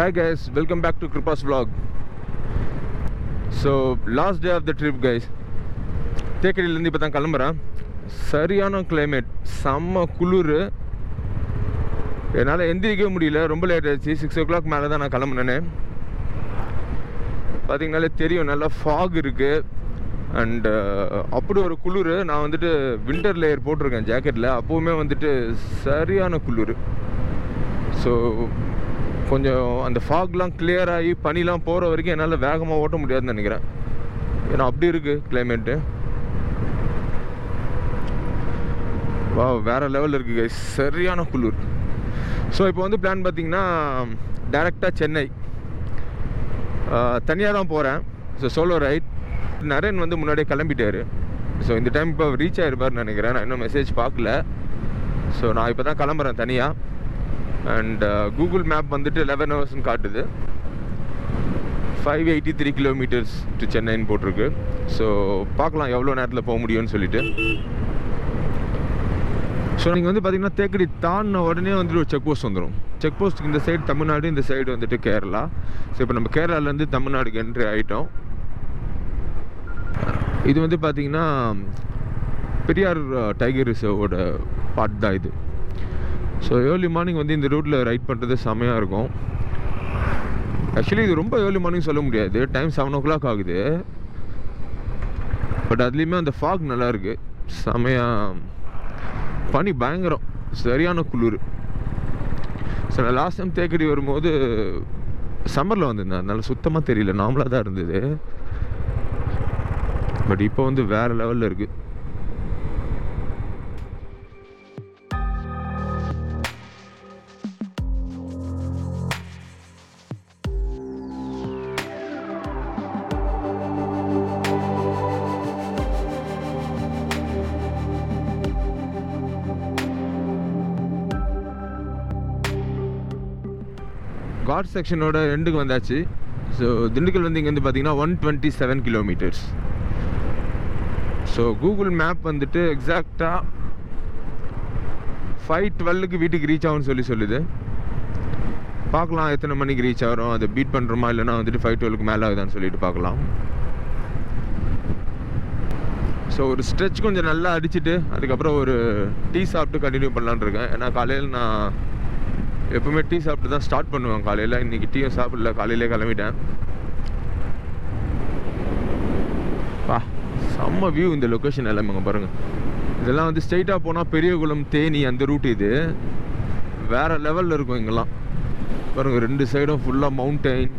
Hi guys welcome back to கிருபாஸ் vlog so last day of the trip guys தேக்கடியிலேருந்து இப்போ தான் கிளம்புறேன் சரியான climate செம்ம குளிர் என்னால் எந்திரிக்கவே முடியல ரொம்ப லேட் ஆயிடுச்சு சிக்ஸ் ஓ கிளாக் மேலே தான் நான் கிளம்புனேனே பார்த்தீங்கனாலே தெரியும் நல்லா ஃபாக் இருக்குது அண்டு அப்படி ஒரு குளிர் நான் வந்துட்டு வின்டர் லேயர் போட்டிருக்கேன் ஜாக்கெட்டில் அப்போவுமே வந்துட்டு சரியான குளிர் ஸோ கொஞ்சம் அந்த ஃபாக்லாம் clear ஆகி பனிலாம் போகிற வரைக்கும் என்னால் வேகமாக ஓட்ட முடியாதுன்னு நினைக்கிறேன் ஏன்னா அப்படி இருக்குது கிளைமேட்டு வா வேறு லெவலில் இருக்குது guys சரியான குளிர் ஸோ இப்போ வந்து பிளான் பார்த்தீங்கன்னா டேரெக்டாக சென்னை தனியாக தான் போகிறேன் ஸோ சோலோ ரைட் நரேன் வந்து முன்னாடியே கிளம்பிட்டாரு ஸோ இந்த டைம் இப்போ ரீச் ஆகிருப்பார்னு நினைக்கிறேன் நான் இன்னும் மெசேஜ் பார்க்கல ஸோ நான் இப்போ தான் கிளம்புறேன் தனியாக அண்ட் கூகுள் மேப் வந்துட்டு லெவன் ஹவர்ஸ்னு காட்டுது five eighty three kilometres to சென்னைன்னு போட்டிருக்கு ஸோ பார்க்கலாம் எவ்வளோ நேரத்தில் போக முடியும்னு சொல்லிட்டு ஸோ நீங்கள் வந்து பார்த்தீங்கன்னா தேக்கடி தாண்டின உடனே வந்துட்டு ஒரு செக் போஸ்ட் வந்துடும் செக் போஸ்ட்டுக்கு இந்த சைடு தமிழ்நாடு இந்த சைடு வந்துட்டு கேரளா ஸோ இப்போ நம்ம கேரளாலேருந்து தமிழ்நாடுக்கு என்ட்ரி ஆகிட்டோம் இது வந்து பார்த்தீங்கன்னா பெரியார் டைகர் ரிசர்வோட பார்ட் தான் இது ஸோ ஏர்லி மார்னிங் வந்து இந்த ரூட்டில் ரைட் பண்ணுறது செமையாக இருக்கும் ஆக்சுவலி இது ரொம்ப ஏர்லி மார்னிங் சொல்ல முடியாது டைம் செவன் ஓ கிளாக் ஆகுது பட் அதுலேயுமே அந்த ஃபாக் நல்லா இருக்கு செமையாக பனி பயங்கரம் சரியான குளிர் ஸோ நான் லாஸ்ட் டைம் தேக்கடி வரும்போது சம்மரில் வந்திருந்தேன் அதனால சுத்தமாக தெரியல நார்மலாக தான் இருந்தது பட் இப்போ வந்து வேறு லெவலில் இருக்குது காட் செக்ஷனோட ரெண்டுக்கு வந்தாச்சு ஸோ திண்டுக்கல் வந்து இங்கேருந்து பார்த்தீங்கன்னா one twenty seven kilometres so Google map வந்துட்டு எக்ஸாக்டாக ஃபைவ் டுவெல்லுக்கு வீட்டுக்கு ரீச் ஆகும்னு சொல்லி சொல்லுது பார்க்கலாம் எத்தனை மணிக்கு ரீச் ஆகிறோம் அதை பீட் பண்ணுறோமா இல்லைனா வந்துட்டு ஃபைவ் டுவெல்க்கு மேலே ஆகுதான்னு சொல்லிட்டு பார்க்கலாம் ஸோ ஒரு ஸ்ட்ரெச் கொஞ்சம் நல்லா அடிச்சுட்டு அதுக்கப்புறம் ஒரு டீ சாப்பிட்டு கண்டினியூ பண்ணலான்னு இருக்கேன் ஏன்னா காலையில் நான் எப்பவுமே டீ சாப்பிட்டு தான் ஸ்டார்ட் பண்ணுவேன் காலையில் இன்றைக்கி டீயும் சாப்பிடல காலையிலே கிளம்பிட்டேன் பா செம்ம வியூ இந்த லொக்கேஷன் எல்லாமே அங்கே பாருங்கள் இதெல்லாம் வந்து ஸ்ட்ரைட்டாக போனால் பெரியகுளம் தேனி அந்த ரூட் இது வேறு லெவலில் இருக்கும் இங்கெல்லாம் பாருங்க ரெண்டு சைடும் ஃபுல்லாக மவுண்டெயின்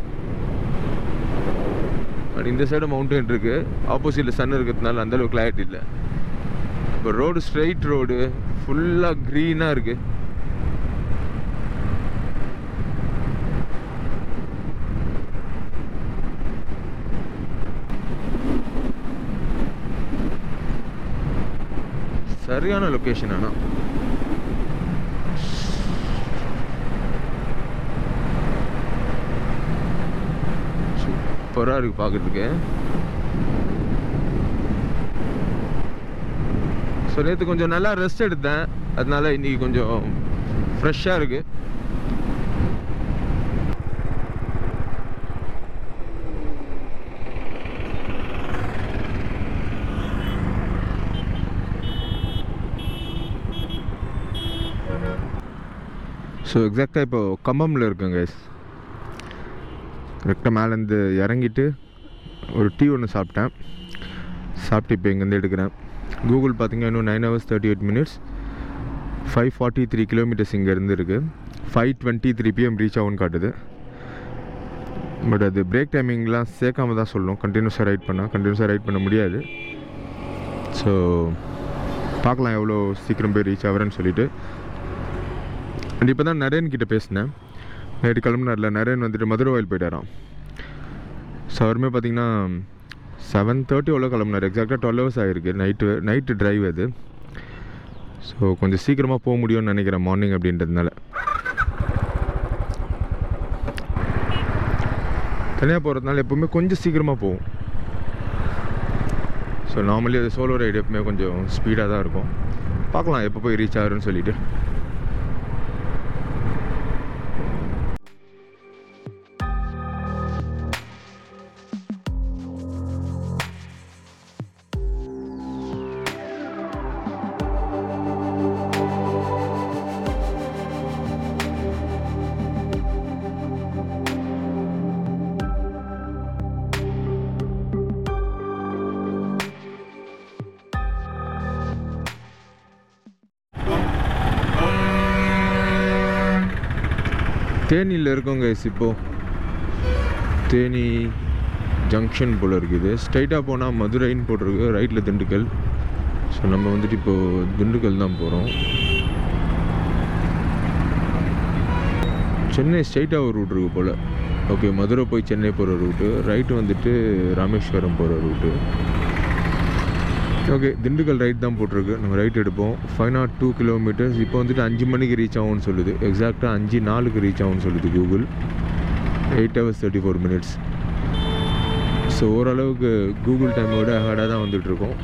அண்ட் இந்த சைடும் மவுண்டன் இருக்குது ஆப்போசிட்டில் சன் இருக்கிறதுனால அந்தளவுக்கு கிளாரிட்டி இல்லை இப்போ ரோடு ஸ்ட்ரைட் ரோடு ஃபுல்லாக க்ரீனாக இருக்குது சரியான லொக்கேஷன் ஆனால் சூப்பராக இருக்குது பார்க்குறதுக்கு ஸோ நேற்று கொஞ்சம் நல்லா ரெஸ்ட் எடுத்தேன் அதனால இன்னைக்கு கொஞ்சம் ஃப்ரெஷ்ஷாக இருக்குது ஸோ எக்ஸாக்டாக இப்போ கம்பமில் இருக்கேங்க கரெக்டாக மேலேருந்து இறங்கிட்டு ஒரு டீ ஒன்று சாப்பிட்டேன் சாப்பிட்டு இப்போ இங்கேருந்து எடுக்கிறேன் கூகுள் பார்த்தீங்கன்னா இன்னும் nine hours thirty eight minutes five forty three kilometres இங்கேருந்து இருக்குது five twenty three PM reach ஆகும்னு காட்டுது பட் அது பிரேக் டைமிங்லாம் சேர்க்காம தான் சொல்லணும் கண்டினியூஸாக ரைட் பண்ணால் கண்டினியூஸாக ரைட் பண்ண முடியாது ஸோ பார்க்கலாம் எவ்வளோ சீக்கிரம் போய் ரீச் ஆகிறேன்னு சொல்லிட்டு அண்ட் இப்போ தான் நரேன் கிட்ட பேசினேன் நைட்டு கிளம்புனார்ல நரேன் வந்துட்டு மதுரை கோயில் போயிட்டாராம் ஸோ அவருமே பார்த்தீங்கன்னா செவன் தேர்ட்டி எவ்வளோ கிளம்புனார் எக்ஸாக்டாக டுவெல் ஹவர்ஸ் ஆகிருக்கு நைட்டு நைட்டு டிரைவ் அது ஸோ கொஞ்சம் சீக்கிரமாக போக முடியும்னு நினைக்கிறேன் மார்னிங் அப்படின்றதுனால தனியாக போகிறதுனால எப்போவுமே கொஞ்சம் சீக்கிரமாக போகும் ஸோ நார்மலி அது சோலோ ரைடு எப்பவுமே கொஞ்சம் ஸ்பீடாக தான் இருக்கும் பார்க்கலாம் எப்போ போய் ரீச் ஆகுன்னு சொல்லிட்டு தேனியில் இருக்கோம் கைஸ் இப்போது தேனி ஜங்ஷன் போல் இருக்குது ஸ்ட்ரைட்டாக போனால் மதுரைன்னு போட்டிருக்கு ரைட்டில் திண்டுக்கல் ஸோ நம்ம வந்துட்டு இப்போது திண்டுக்கல் தான் போகிறோம் சென்னை ஸ்ட்ரைட்டாக ஒரு ரூட் இருக்குது போல் ஓகே மதுரை போய் சென்னை போகிற ரூட்டு ரைட்டு வந்துட்டு ராமேஸ்வரம் போகிற ரூட்டு ஓகே திண்டுக்கல் ரைட் தான் போட்டிருக்கு நம்ம ரைட் எடுப்போம் ஃபைவ் நாட் டூ கிலோமீட்டர்ஸ் இப்போ வந்துட்டு அஞ்சு மணிக்கு ரீச் ஆகும்னு சொல்லுது எக்ஸாக்டாக அஞ்சு நாலுக்கு ரீச் ஆகும்னு சொல்லுது Google eight hours thirty four minutes so ஓரளவுக்கு கூகுள் டைமோட ஹார்டாக தான் வந்துட்டுருக்கோம்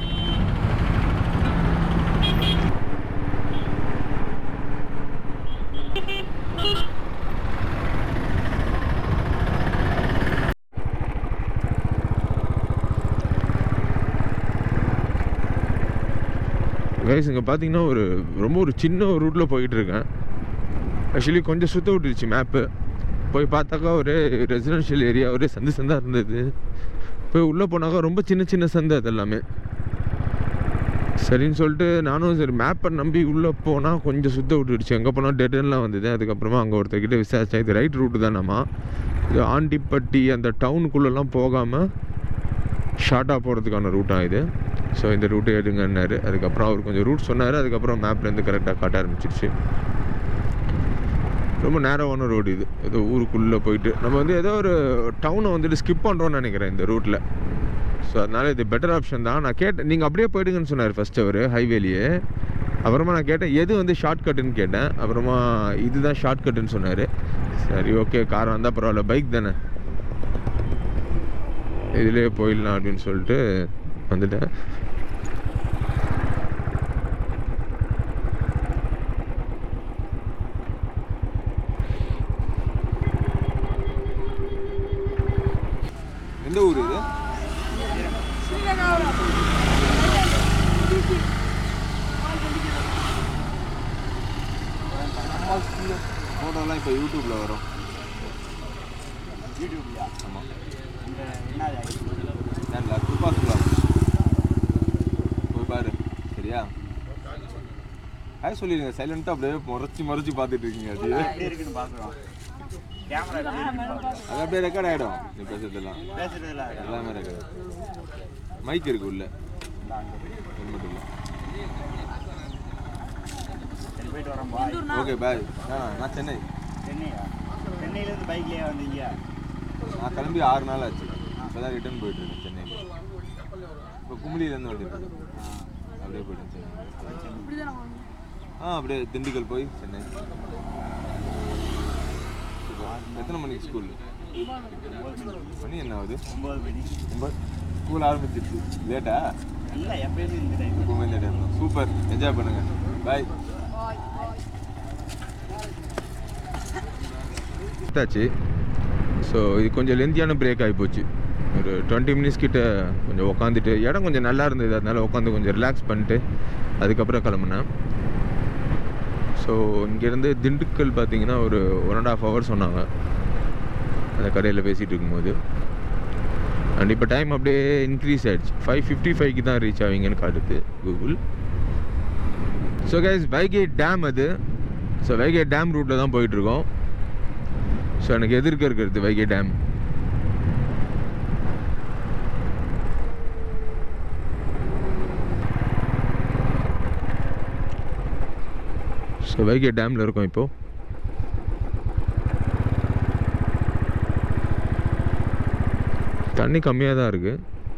கைஸ் இங்கே பார்த்தீங்கன்னா ஒரு ரொம்ப ஒரு சின்ன ஒரு ரூட்டில் போயிட்டுருக்கேன் ஆக்சுவலி கொஞ்சம் சுத்த விட்டுருச்சு மேப்பு போய் பார்த்தாக்கா ஒரே ரெசிடென்ஷியல் ஏரியா ஒரே சந்து சந்தாக இருந்தது போய் உள்ளே போனாக்கா ரொம்ப சின்ன சின்ன சந்து அது எல்லாமே சரின்னு சொல்லிட்டு நானும் சரி மேப்பை நம்பி உள்ளே போனால் கொஞ்சம் சுத்த விட்டுடுச்சு எங்கே போனால் டெட்டன்லாம் வந்தது அதுக்கப்புறமா அங்கே ஒருத்தர்கிட்ட விசாரிச்சேன் இது ரைட் ரூட்டு தானாமா இது ஆண்டிப்பட்டி அந்த டவுனுக்குள்ளெல்லாம் போகாமல் ஷார்ட்டாக போகிறதுக்கான ரூட்டாக இது ஸோ இந்த ரூட்டை எடுங்கன்னாரு அதுக்கப்புறம் அவர் கொஞ்சம் ரூட் சொன்னார் அதுக்கப்புறம் மேப்லேருந்து கரெக்டாக காட்ட ஆரம்பிச்சிருச்சு ரொம்ப நேரமான ரோடு இது ஏதோ ஊருக்குள்ளே போயிட்டு நம்ம வந்து ஏதோ ஒரு டவுனை வந்துட்டு ஸ்கிப் பண்ணுறோன்னு நினைக்கிறேன் இந்த ரூட்டில் ஸோ அதனால் இது பெட்டர் ஆப்ஷன் தான் நான் கேட்டேன் நீங்கள் அப்படியே போயிடுங்கன்னு சொன்னார் ஃபஸ்ட் அவர் ஹைவேலியே அப்புறமா நான் கேட்டேன் எது வந்து ஷார்ட் கட்டுன்னு கேட்டேன் அப்புறமா இதுதான் ஷார்ட் கட்டுன்னு சொன்னார் சரி ஓகே கார் வந்தால் பரவாயில்ல பைக் தானே இதிலே போயிடலாம் அப்படின்னு சொல்லிட்டு வந்துட்டேன் எந்த ஊர் இது ஃபோட்டோலாம் இப்போ யூடியூப்பில் வரும் யூடியூப்லையா ஆமாம் இந்த என்ன ஏன்ல துப்பாஸ் vlog. போய் பாரு சரியா ஹாய் சொல்லிடுங்க சைலண்ட்டாக அப்படியே முறைச்சி முறைச்சி பார்த்துட்டு இருக்கீங்க அது எப்படி இருக்குன்னு பார்க்குறோம் கேமரா எப்படி இருக்குன்னு பார்க்குறோம் அது அப்படியே ரெக்கார்ட் ஆகிடும் நீ பேசுறதெல்லாம் பேசுறதுல எல்லாமே ரெக்கார்ட் மைக் இருக்கு உள்ள ஹெல்மெட் இல்லை சரி போயிட்டு வரோம் பாய் ஓகே பாய் ஆ நான் சென்னை சென்னையா சென்னையிலேருந்து பைக்லேயே வந்தீங்க நான் கிளம்பி ஆறு நாள் ஆச்சு இப்போ தான் ரிட்டர்ன் போயிட்டு இருக்கேன் சென்னையில் இப்போ குமுளியிலேருந்து வந்துட்டு இருக்கேன். அப்படியே போயிட்டேன் சென்னை ஆ அப்படியே திண்டுக்கல் போய் சென்னை Super. எத்தனை மணிக்கு ஸ்கூல் மணி என்ன ஆகுது ஒம்பது மணி ரொம்ப ஸ்கூல் ஆரம்பிச்சிருச்சு லேட்டா இல்லை எப்பயுமே இந்த டைம் எப்பவுமே இந்த டைம் தான் சூப்பர் என்ஜாய் பண்ணுங்க பாய் ஆச்சு ஸோ இது கொஞ்சம் லென்த்தியான பிரேக் ஆகி போச்சு ஒரு டுவெண்ட்டி மினிட்ஸ் கிட்ட கொஞ்சம் உக்காந்துட்டு இடம் கொஞ்சம் நல்லா இருந்தது அதனால உட்காந்து கொஞ்சம் ரிலாக்ஸ் பண்ணிட்டு அதுக்கப்புறம் கிளம்புனேன் ஸோ இங்கேருந்து திண்டுக்கல் பார்த்தீங்கன்னா ஒரு ஒன் அண்ட் ஆஃப் ஹவர் சொன்னாங்க அந்த கடையில் பேசிகிட்டு இருக்கும்போது அண்ட் இப்போ டைம் அப்படியே இன்க்ரீஸ் ஆயிடுச்சு ஃபைவ் ஃபிஃப்டி ஃபைவ்க்கு தான் ரீச் ஆவீங்கன்னு காட்டுது Google so guys Vaigai dam அது ஸோ வைகை டேம் ரூட்டில் தான் போயிட்டுருக்கோம் ஸோ எனக்கு எதிர்க்க இருக்கிறது வைகை டேம் ஸோ வைகை டேமில் இருக்கோம் இப்போ தண்ணி கம்மியாக தான் இருக்குது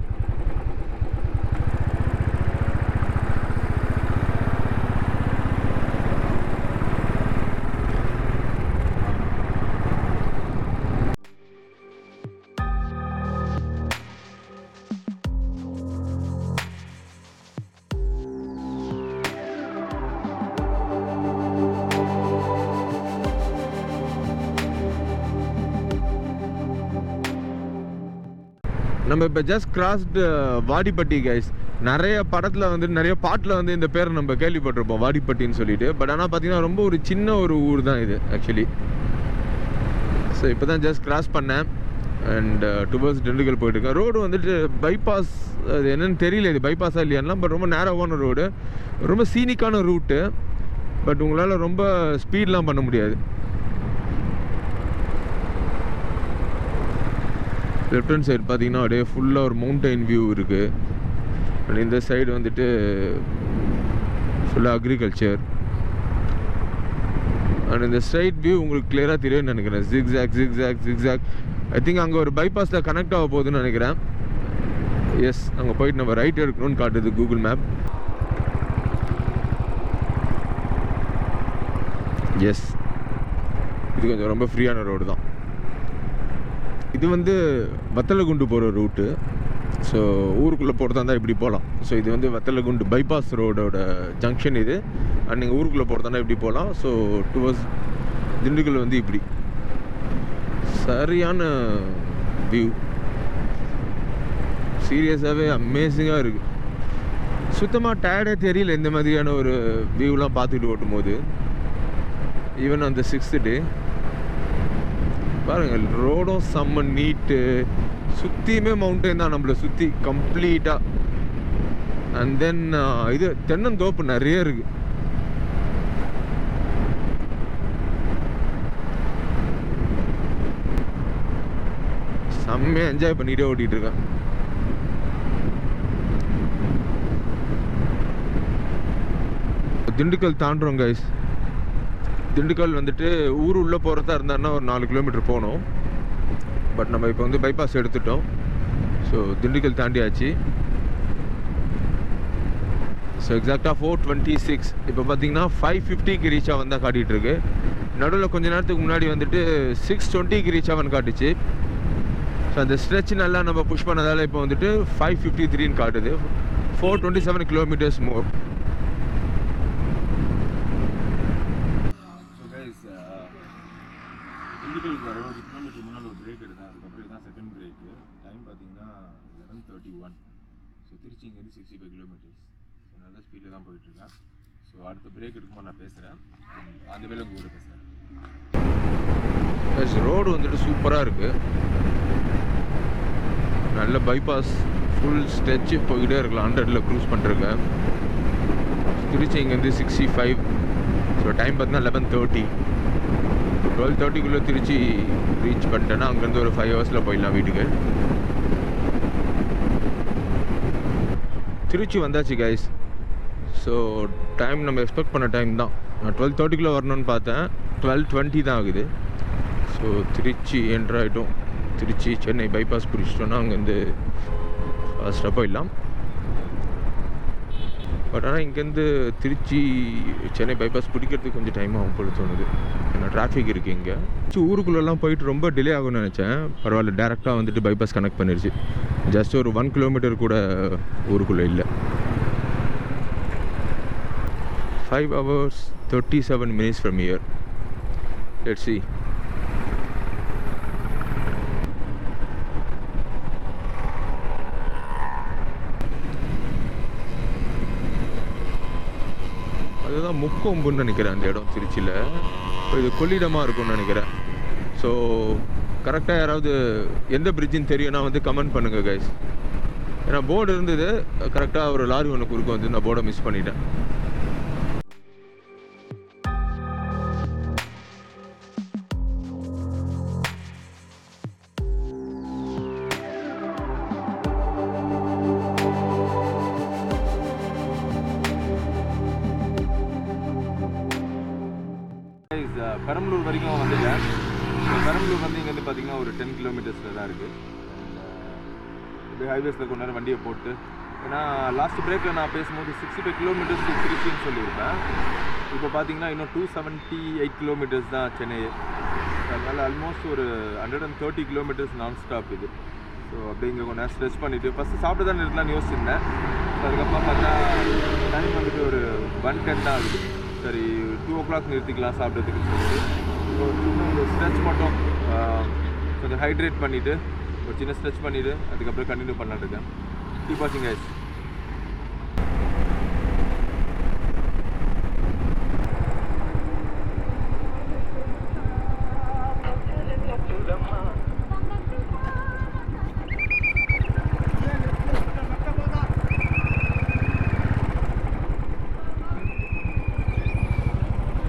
நம்ம இப்போ ஜஸ்ட் கிராஸ்டு வாடிப்பட்டி கைஸ் நிறைய படத்தில் வந்து நிறைய பாட்டில் வந்து இந்த பேரை நம்ம கேள்விப்பட்டிருப்போம் வாடிப்பட்டின்னு சொல்லிட்டு பட் ஆனால் பார்த்தீங்கன்னா ரொம்ப ஒரு சின்ன ஒரு ஊர் தான் இது ஆக்சுவலி ஸோ இப்போ தான் ஜஸ்ட் கிராஸ் பண்ணேன் அண்ட் டுவர்ஸ் திண்டுக்கல் போயிட்டுருக்கேன் ரோடு வந்துட்டு பைபாஸ் அது என்னன்னு தெரியல இது பைபாஸாக இல்லையாலாம் பட் ரொம்ப நேரவான ரோடு ரொம்ப சீனிக்கான ரூட்டு பட் உங்களால் ரொம்ப ஸ்பீட்லாம் பண்ண முடியாது லெஃப்ட் ஹேண்ட் சைடு பார்த்தீங்கன்னா அப்படியே ஃபுல்லாக ஒரு மவுண்டைன் வியூ இருக்குது அண்ட் இந்த சைடு வந்துட்டு ஃபுல்லாக அக்ரிகல்ச்சர் அண்ட் இந்த ஸ்ட்ரைட் வியூ உங்களுக்கு கிளியராக தெரியும்னு நினைக்கிறேன் zigzag zigzag zigzag I think அங்கே ஒரு பைபாஸில் கனெக்ட் ஆக போகுதுன்னு நினைக்கிறேன் எஸ் அங்கே போயிட்டு நம்ம ரைட் எடுக்கணும்னு காட்டுது கூகுள் மேப் எஸ் இது கொஞ்சம் ரொம்ப ஃப்ரீயான ரோடு தான் இது வந்து வத்தலகுண்டு போகிற ரூட்டு ஸோ ஊருக்குள்ளே போகிறதா இருந்தால் இப்படி போகலாம் ஸோ இது வந்து வத்தலகுண்டு பைபாஸ் ரோடோட ஜங்ஷன் இது அண்ட் நீங்கள் ஊருக்குள்ளே போகிறதா இப்படி போகலாம் ஸோ டுவர்ஸ் திண்டுக்கல் வந்து இப்படி சரியான வியூ சீரியஸாகவே அமேசிங்காக இருக்குது சுத்தமாக டயர்டே தெரியல இந்த மாதிரியான ஒரு வியூலாம் பார்த்துட்டு ஓட்டும் போது ஈவன் அந்த சிக்ஸ்த்து டே பாருங்கள் ரோடும் செம்ம நீட்டு சுற்றியுமே மவுண்டைன் தான் நம்மளை சுற்றி கம்ப்ளீட்டாக அண்ட் தென் இது தென்னந்தோப்பு நிறைய இருக்கு செம்மையாக என்ஜாய் பண்ணிகிட்டே ஓட்டிகிட்டு இருக்கேன் திண்டுக்கல் தாண்டுறோம் கைஸ் திண்டுக்கல் வந்துட்டு ஊர் உள்ளே போகிறதா இருந்தாருன்னா ஒரு நாலு கிலோமீட்டர் போகணும் பட் நம்ம இப்போ வந்து பைபாஸ் எடுத்துட்டோம் ஸோ திண்டுக்கல் தாண்டியாச்சு ஸோ எக்ஸாக்டாக ஃபோர் டுவெண்ட்டி சிக்ஸ் இப்போ பார்த்தீங்கன்னா ஃபைவ் ஃபிஃப்டிக்கு ரீச் ஆகும் தான் காட்டிகிட்டு இருக்கு நடுவில் கொஞ்ச நேரத்துக்கு முன்னாடி வந்துட்டு சிக்ஸ் டுவெண்ட்டிக்கு ரீச் ஆகும்னு காட்டுச்சு ஸோ அந்த ஸ்ட்ரெச் நல்லா நம்ம புஷ் பண்ணதால் இப்போ வந்துட்டு ஃபைவ் ஃபிஃப்டி த்ரீன்னு காட்டுது four twenty seven kilometres more so guys திண்டுக்கலுக்கு வர ஒரு கிலோமீட்டர் முன்னால் ஒரு பிரேக் எடுத்தேன் அதுக்கப்புறம் தான் செகண்ட் பிரேக்கு டைம் பார்த்தீங்கன்னா eleven thirty one so Trichy இங்கேருந்து சிக்ஸ்டி ஃபைவ் கிலோமீட்டர்ஸ் ஸோ நல்ல ஸ்பீடில் தான் போயிட்டுருக்கேன் ஸோ அடுத்த பிரேக் எடுக்கும்போது நான் பேசுகிறேன் அந்த வேலை உங்கள் கூட பேசுகிறேன் ரோடு வந்துட்டு சூப்பராக இருக்குது நல்ல பைபாஸ் ஃபுல் ஸ்ட்ரெச்சு போய்கிட்டே இருக்கலாம் ஹண்ட்ரடில் க்ரூஸ் பண்ணிருக்க திருச்சி இங்கேருந்து சிக்ஸ்டி ஃபைவ் ஸோ டைம் பார்த்தீங்கன்னா லெவன் தேர்ட்டி டுவெல் தேர்ட்டிக்குள்ளே திருச்சி ரீச் பண்ணிட்டேன்னா அங்கேருந்து ஒரு ஃபைவ் ஹவர்ஸில் போயிடலாம் வீட்டுக்கு திருச்சி வந்தாச்சு கைஸ் ஸோ டைம் நம்ம எக்ஸ்பெக்ட் பண்ண டைம் தான் நான் டுவெல் தேர்ட்டிக்குள்ளே வரணும்னு பார்த்தேன் டுவெல் டுவெண்ட்டி தான் ஆகுது ஸோ திருச்சி என்ட்ரு ஆகிட்டோம் திருச்சி சென்னை பைபாஸ் பிடிச்சிட்டோன்னா அங்கேருந்து ஃபாஸ்ட்டாக போயிடலாம் பட் ஆனால் இங்கேருந்து திருச்சி சென்னை பைபாஸ் பிடிக்கிறதுக்கு கொஞ்சம் டைம் ஆகும் போல தோணுது ஏன்னா டிராஃபிக் இருக்குது இங்கே திருச்சி ஊருக்குள்ளெல்லாம் போயிட்டு ரொம்ப டிலே ஆகும்னு நினச்சேன் பரவாயில்ல டேரெக்டாக வந்துட்டு பைபாஸ் கனெக்ட் பண்ணிருச்சு ஜஸ்ட் ஒரு ஒன் கிலோமீட்டர் கூட ஊருக்குள்ளே இல்லை five hours thirty seven minutes from இயர் லெட் சி அதுதான் முக்கொம்புன்னு நினைக்கிறேன் அந்த இடம் திருச்சியில் இது கொள்ளிடமாக இருக்கும்னு நினைக்கிறேன் ஸோ கரெக்டாக யாராவது எந்த பிரிட்ஜுன்னு தெரியும்னா வந்து கமெண்ட் பண்ணுங்கள் கைஸ் ஏன்னா போர்டு இருந்தது கரெக்டாக ஒரு லாரி ஒன்று குறுக்க வந்து நான் போர்டை மிஸ் பண்ணிட்டேன் கைஸ் பெரம்பலூர் வரைக்கும் வந்துட்டேன் So, பெரம்பலூர் வந்து இங்கேருந்து பார்த்தீங்கன்னா ஒரு டென் கிலோமீட்டர்ஸில் தான் இருக்குது அப்படியே ஹைவேஸில் கொஞ்ச நேரம் வண்டியை போட்டு ஏன்னா லாஸ்ட் பிரேக்கில் நான் பேசும்போது சிக்ஸ்டி ஃபைவ் கிலோமீட்டர்ஸ் திருச்சின்னு சொல்லியிருப்பேன் இப்போ பார்த்தீங்கன்னா இன்னும் டூ செவன்ட்டி எயிட் கிலோமீட்டர்ஸ் தான் சென்னை அதனால் ஆல்மோஸ்ட் ஒரு ஹண்ட்ரட் அண்ட் தேர்ட்டி கிலோமீட்டர்ஸ் நான் ஸ்டாப் இது ஸோ அப்படியே இங்கே கொஞ்சம் நேரம் ஸ்ட்ரெச் பண்ணிவிட்டு ஃபஸ்ட்டு சாப்பிட்டு தான் நிறுத்தலாம்னு யோசிச்சிருந்தேன் ஸோ அதுக்கப்புறம் பார்த்தா டைம் வந்துட்டு ஒரு ஒன் டென் தான் ஆகுது சரி டூ ஓ கிளாக் நிறுத்திக்கலாம் சாப்பிட்றதுக்கு சொல்லிட்டு ஸோ சும்மா ஒரு ஸ்ட்ரெச் மட்டும் ஆஹ், கொஞ்சம் ஹைட்ரேட் பண்ணிவிட்டு ஒரு சின்ன ஸ்ட்ரெச் பண்ணிவிட்டு அதுக்கப்புறம் கண்டினியூ பண்ணலான்னு இருக்கேன் கீப் வாட்சிங் கைஸ்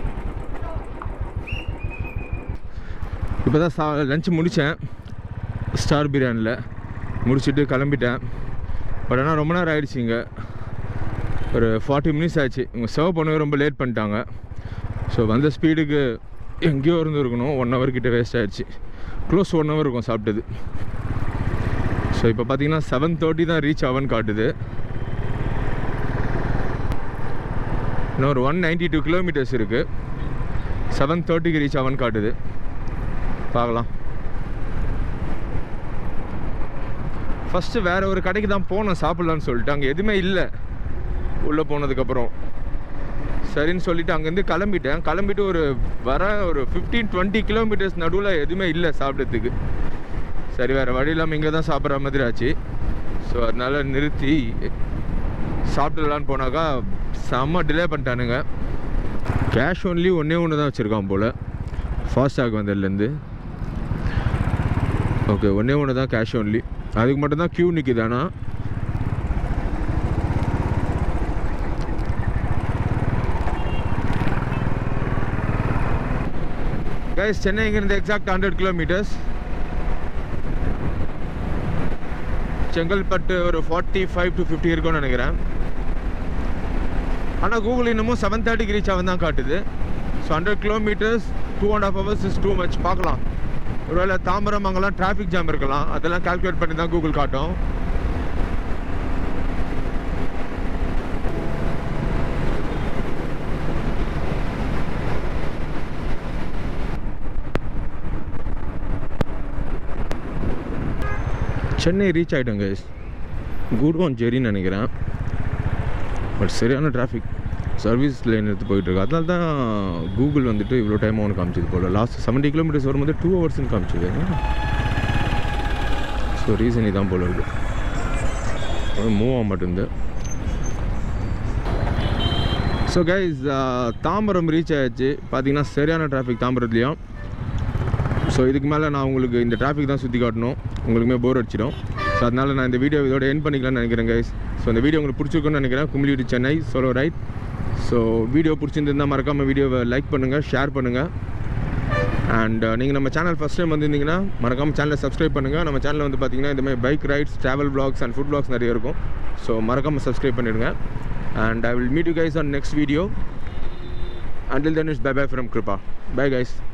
இப்போ தான் சா லஞ்சு முடித்தேன் ஸ்டார் பிரியாணியில் முடிச்சுட்டு கிளம்பிட்டேன் பட் ஆனால் ரொம்ப நேரம் ஆயிடுச்சு இங்கே ஒரு ஃபார்ட்டி மினிட்ஸ் ஆச்சு இவங்க சர்வ் பண்ணவே ரொம்ப லேட் பண்ணிட்டாங்க ஸோ வந்த ஸ்பீடுக்கு எங்கேயோ இருந்துருக்கணும் ஒன் ஹவர் கிட்ட வேஸ்ட் ஆயிடுச்சு க்ளோஸ் ஒன் ஹவர் இருக்கும் சாப்பிட்டது ஸோ இப்போ பார்த்தீங்கன்னா செவன் தேர்ட்டி தான் ரீச் ஆவன் காட்டுது இன்னும் ஒரு ஒன் நைன்டி டூ கிலோமீட்டர்ஸ் இருக்குது செவன் தேர்ட்டிக்கு ரீச் ஆவன் காட்டுது பார்க்கலாம் ஃபஸ்ட்டு வேறு ஒரு கடைக்கு தான் போனோம் சாப்பிட்லான்னு சொல்லிட்டு அங்கே எதுவுமே இல்லை உள்ளே போனதுக்கப்புறம் சரின்னு சொல்லிட்டு அங்கேருந்து கிளம்பிட்டேன் கிளம்பிட்டு ஒரு வர ஒரு ஃபிஃப்டீன் டுவெண்ட்டி கிலோமீட்டர்ஸ் நடுவில் எதுவுமே இல்லை சாப்பிட்றதுக்கு சரி வேறு வழி இல்லாமல் இங்கே தான் சாப்பிட்ற மாதிரி ஆச்சு ஸோ அதனால் நிறுத்தி சாப்பிட்டுலான்னு போனாக்கா செம்ம டிலே பண்ணிட்டானுங்க கேஷ் ஒன்லி ஒன்றே ஒன்று தான் வச்சுருக்கான் போல் ஃபாஸ்டாக் வந்ததுலேருந்து ஓகே ஒன்றே ஒன்று தான் கேஷ் ஒன்லி அதுக்கு மட்டும்தான் க்யூ நிற்குதானா கைஸ் சென்னை இங்கேருந்து எக்ஸாக்ட் ஹண்ட்ரட் கிலோமீட்டர்ஸ் செங்கல்பட்டு ஒரு ஃபார்ட்டி ஃபைவ் டு ஃபிஃப்டி இருக்கும்னு நினைக்கிறேன் ஆனால் கூகுள் இன்னமும் செவன் தேர்ட்டிக்கு ரீச் ஆகும் தான் காட்டுது so hundred kilometres two and half hours is too much பார்க்கலாம் ஒருவேளை தாம்பரம் அங்கெல்லாம் டிராஃபிக் ஜாம் இருக்கலாம் அதெல்லாம் கால்குலேட் பண்ணி தான் கூகுள் காட்டும் சென்னை ரீச் ஆகிட்டோம் கைஸ் குட்வான் ஜெரின்னு நினைக்கிறேன் பட் சரியான டிராஃபிக் சர்வீஸ் லைன் எடுத்து போயிட்டுருக்கு அதனால தான் கூகுள் வந்துட்டு இவ்வளோ டைம் ஒன்று காமிச்சது போல் லாஸ்ட் செவன்ட்டி கிலோமீட்டர்ஸ் வரும்போது டூ ஹவர்ஸ்னு காமிச்சது ஸோ ரீசன் இதான் போல் இருக்கு மூவ் ஆக மாட்டேங்குது ஸோ கைஸ் தாம்பரம் ரீச் ஆயாச்சு பார்த்தீங்கன்னா சரியான டிராஃபிக் தாம்பரத்துலேயும் ஸோ இதுக்கு மேலே நான் உங்களுக்கு இந்த டிராஃபிக் தான் சுற்றி காட்டணும் உங்களுக்குமே போர் அடிச்சிடும் ஸோ அதனால் நான் இந்த வீடியோ இதோட என் பண்ணிக்கலாம்னு நினைக்கிறேன் கைஸ் ஸோ இந்த வீடியோ உங்களுக்கு பிடிச்சிருக்குன்னு நினைக்கிறேன் Kumily to Chennai solo ride so video பிடிச்சிருந்தா மறக்காமல் வீடியோவை லைக் பண்ணுங்கள் ஷேர் பண்ணுங்கள் அண்ட் நீங்கள் நம்ம சேனல் ஃபஸ்ட் டைம் வந்திருந்தீங்கன்னா மறக்காமல் சேனலை சப்ஸ்கிரைப் பண்ணுங்கள் நம்ம சேனலில் வந்து பார்த்தீங்கன்னா இந்த மாதிரி bike rides travel vlogs and food vlogs நிறைய இருக்கும் ஸோ மறக்காமல் சப்ஸ்கிரைப் பண்ணிடுங்க and I will meet you guys on next video until then it's bye bye from kripa bye guys